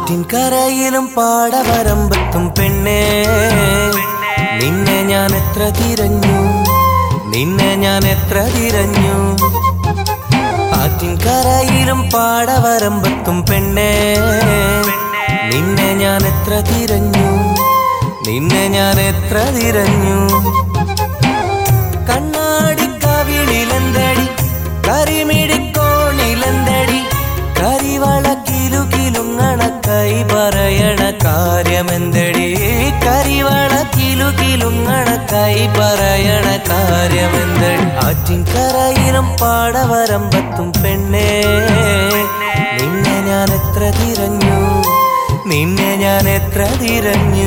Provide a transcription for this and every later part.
ആറ്റിൻകരയിലും പാടവരമ്പത്തും പെണ്ണേ നിന്നെ ഞാൻ എത്ര തിരഞ്ഞു നിന്നെ ഞാൻ എത്ര തിരഞ്ഞു ആറ്റിൻകരയിലും പാടവരമ്പത്തും പെണ്ണേ നിന്നെ ഞാൻ എത്ര തിരഞ്ഞു നിന്നെ ഞാൻ എത്ര തിരഞ്ഞു കണ്ണാടി കവിളിലെന്തടി കരിമിടിക്കോണിലെന്തടി കരിവള കിലു കിലുങ്ങണ കൈ പറയണ കാര്യമെന്തടി കരിവള കിലു കിലുങ്ങണ കൈ പറയണ കാര്യമെന്തടി ആറ്റിൻകരയിലും പാടവരമ്പത്തും പെണ്ണേ നിന്നെ ഞാൻ എത്ര തിരഞ്ഞു നിന്നെ ഞാൻ എത്ര തിരഞ്ഞു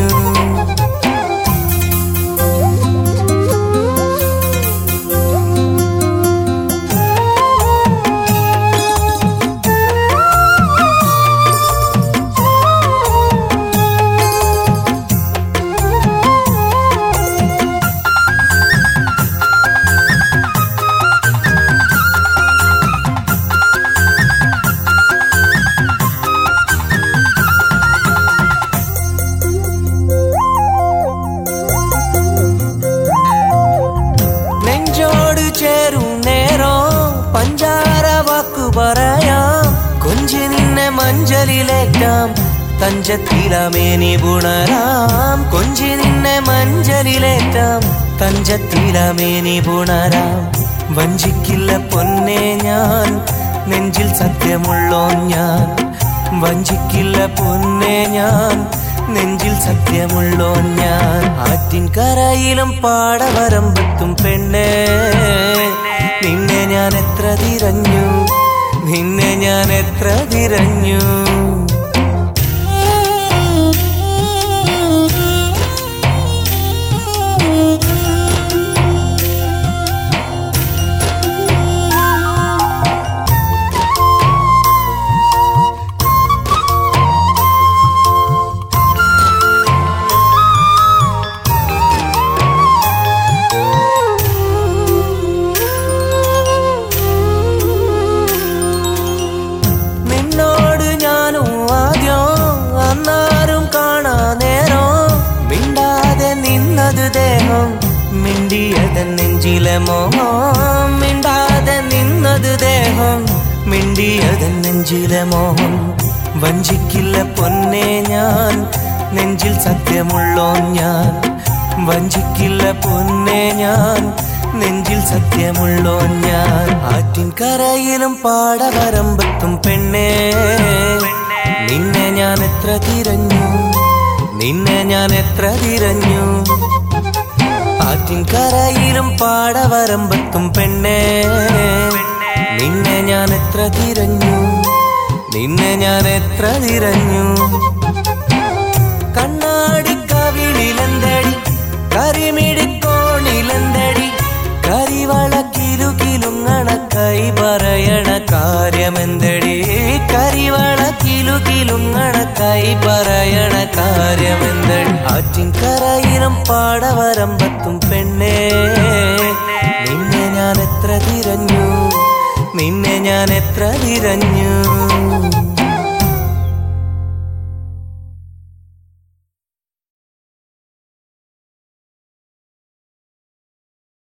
നെഞ്ചോട് ചേരും നേരം പഞ്ചാര വാക്കു പറയാം കൊഞ്ചി നിന്നെ മഞ്ചലിലേക്കാം തഞ്ചത്തിലമേനി പുണരാം കൊഞ്ചി നിന്നെ മഞ്ചലിലേറ്റാം തഞ്ചത്തിലമേനി പുണരാം വഞ്ചിക്കില്ല പൊന്നെ ഞാൻ നെഞ്ചിൽ സത്യമുള്ളോ ഞാൻ വഞ്ചിക്കില്ല പൊന്നെ ഞാൻ നെഞ്ചിൽ സത്യമുള്ളോ ഞാൻ ആറ്റിൻകരയിലും പാടവരമ്പത്തും പെണ്ണേ നിന്നെ ഞാൻ എത്ര തിരഞ്ഞു നിന്നെ ഞാൻ എത്ര തിരഞ്ഞു നിന്നോട് ഞാനും ആദ്യം അന്നാരും കാണാ നേരം മിണ്ടാതെ നിന്നത് ദേഹം മിണ്ടിയതൻ നെഞ്ചിലെ മോഹം മിണ്ടാതെ നിന്നത് ദേഹം മിണ്ടിയതൻ നെഞ്ചിലെ മോഹം വഞ്ചിക്കില്ല പൊന്നെ ഞാൻ നെഞ്ചിൽ സത്യമുള്ളോ ഞാൻ വഞ്ചിക്കില്ല പൊന്നെ ഞാൻ നെഞ്ചിൽ സത്യമുള്ളോ ഞാൻ ആറ്റിൻകരയിലും പാടവരമ്പത്തും പെണ്ണേ നിന്നെ ഞാൻ എത്ര തിരഞ്ഞു നിന്നെ ഞാൻ എത്ര തിരഞ്ഞു ആറ്റിൻകരയിലും പാടവരമ്പത്തും പെണ്ണേ നിന്നെ ഞാൻ എത്ര തിരഞ്ഞു നിന്നെ ഞാൻ എത്ര തിരഞ്ഞു കണ്ണാടി കവിളിലെന്തടി കരിമിടിക്കോണിലെന്തടി കരിവള കിലു കിലുങ്ങണ കൈ പറയണ കാര്യമെന്തടി കരിവള കിലു കിലുങ്ങണ കൈ പറയണ കാര്യമെന്തടി ആറ്റിൻകരയിലും പാടവരമ്പത്തും പെണ്ണേ നിന്നെ ഞാൻ എത്ര തിരഞ്ഞു നിന്നെ ഞാൻ എത്ര തിരഞ്ഞു